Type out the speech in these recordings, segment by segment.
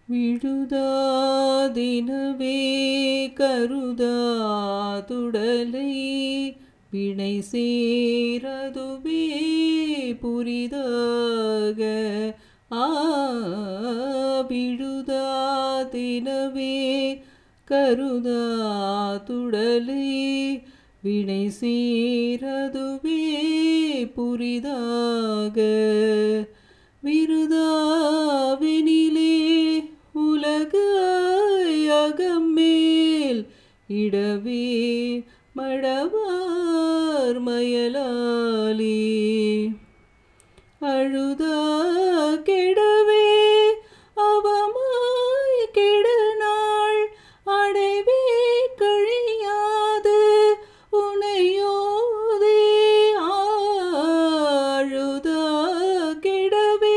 விழுதாதினவே கருதாதுடலை வினை சேரதுவே புரிதாக ஆ விழுதாதினவே கருதாதுடலை வினை சேரதுவே புரிதாக விருதாவினிலே உலக அகமேல் இடவே மடவார் மயலாலே அழுதா கெடவே அவமாய் கெடனாள் அடைவே கழியாது உனையோதே ஆழுதா கெடவே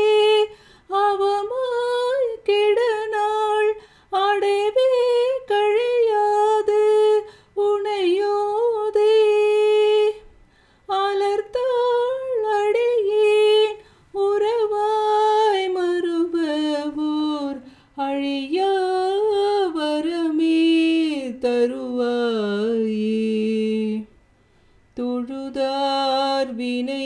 அவமாய் கெடனாள் அடைவே கழியாது உனையோதே அலர்த்தாள் அடியேன் உறவாய் மறுபவோர் அழியா வரமே தருவாயே தொழுதார் வினை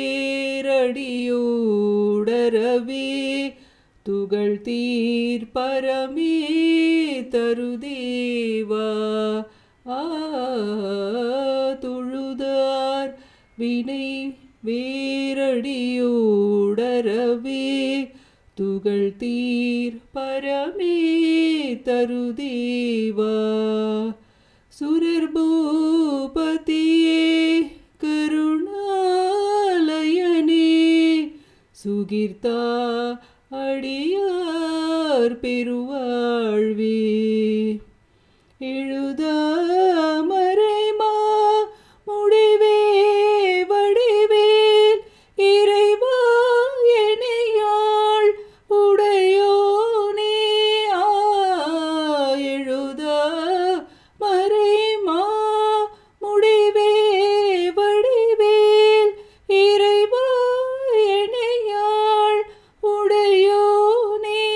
வேரடியோடரவே துகள் தீர்ப்பரமே தருதேவா ஆ தொழுதார் வினை வேரடியோடரவே துகள் தீர் பரமே தருதேவா சுரர் பூபதியே கருணாலயனே சுகிர்தா அடியார் பெருவாழ்வே எழுதா மறைமா முடிவே வடிவேல் இறைவா எனையாள் உடையோனே ஆ எழுதா மறைமா முடிவே வடிவேல் இறைவா எனையாள் உடையோனே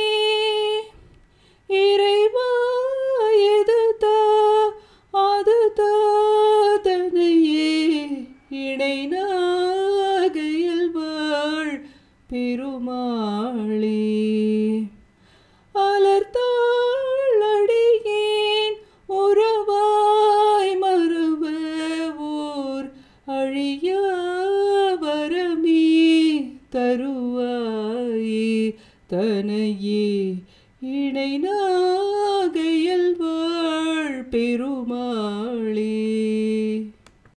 இறைவா எதுதா அது தாதனையே இணை நாகையில் வாழ் பெருமாளே அலர்த்தாளடியேன் உறவாய் மறுவ ஊர் அழியா வரமே தருவாயே தனையே இணை நாகையில் வாழ் பெருமாளே